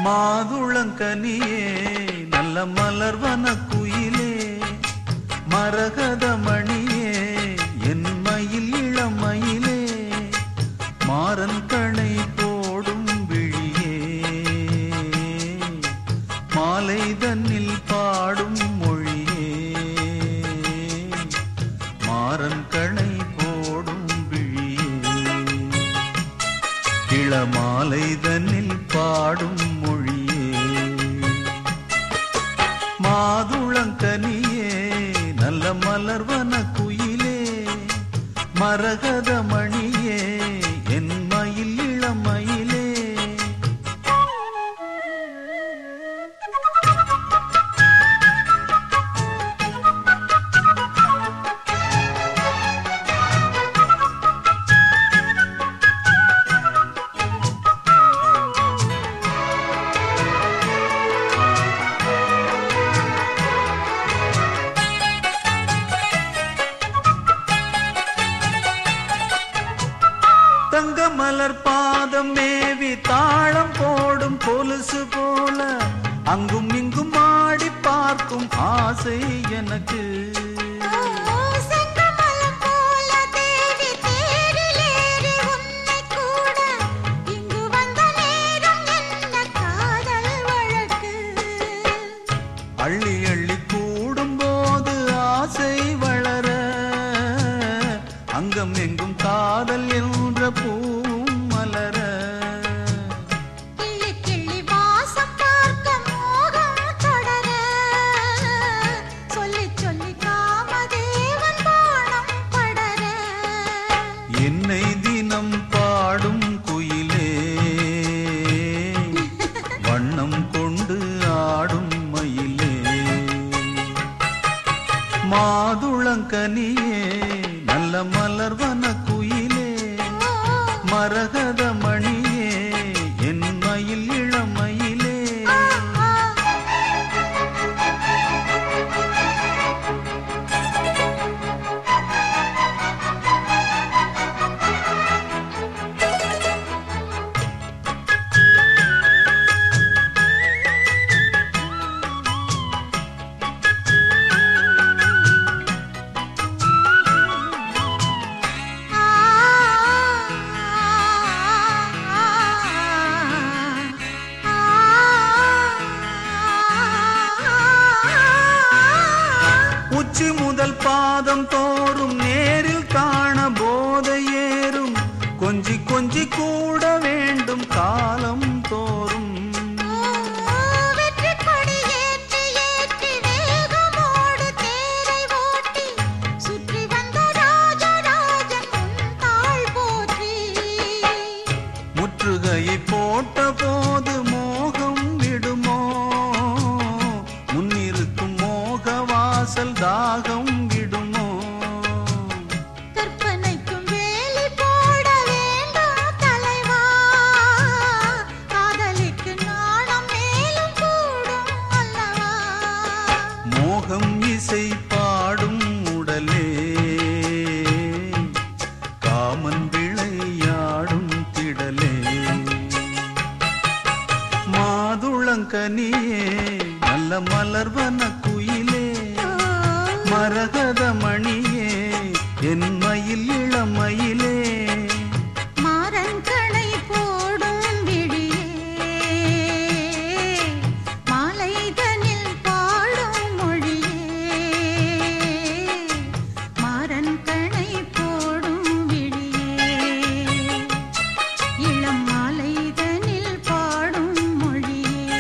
மாதுளங்கனியே நல்ல மலர்வன குயிலே மரகத மணியே என் மயில் இளமயிலே மாறன் கணை போடும் விழியே மாலை தன்னில் பாடும் மொழியே மாறன் கணை போடும் விழியே இளமாலை தன்னில் பாடும் மொழியே மாதுளங்கனியே நல்ல மலர்வன குயிலே மரகத மணியே என் மயில் இளமயிலே தங்க மலர் பாதம் மேவி தாளம் போடும் கொலுசு போல அங்கும் இங்கும் ஆடி பார்க்கும் ஆசை எனக்கு செங்கமலம் போல தேடி தேரிலேறி உன்னை கூட இங்கு வந்த நேரம் என்ன காதல் வழக்கு அள்ளி அள்ளி கூடும் போது ஆசை வளர அங்கம் எங்கும் காதல் என்ற பூவும் மலர கிள்ளி கிள்ளி வாசம் பார்க்க மோகம் தொடர சொல்லி சொல்லி காமதேவன் பாடம் படர என்னை தினம் பாடும் குயிலே வண்ணம் கொண்டு ஆடும் மயிலே மாதுளங்கனியே நல்ல மலர்வன குயிலே மரகத மணியே என் மயில் இளமயிலே உச்சி முதல் பாதம் தோறும் நேரில் காண போதை ஏறும் கொஞ்சி கொஞ்சி கூட வேண்டும் காலம் தோறும் வெற்றி கொடி ஏற்றி ஏற்றி வேகமோடு தேரை ஓட்டி சுற்றி வந்த ராஜராஜன் உன் தாழ் போற்றி முற்றுகையை போட்ட போது மோகம் விடுமோ முன்னிருக்கும் மோக வாசல் தாகம் விடுமோ கற்பனைக்கும் வேலி போட வேண்டும் தலைவா காதலிக்கு நாணம் மேலும் கூடும் அல்லவா மோகம் இசை பாடும் உடலே காமன் விளையாடும் திடலே மாதுளங்கனியே நல்ல மலர்வன குயிலே மரகத மணியே என் மயில் இளமயிலே மாறன் கணை போடும் விழியே மாலைதனில் பாடும் மொழியே மாறன் கணை போடும் விழியே இளம் மாலைதனில் பாடும் மொழியே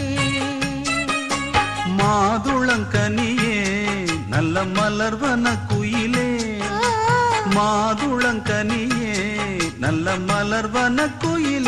மாதுளங்கனியே நல்ல மலர்வன குயிலே மாதுளங்கனியே நல்ல மலர்வன குயிலே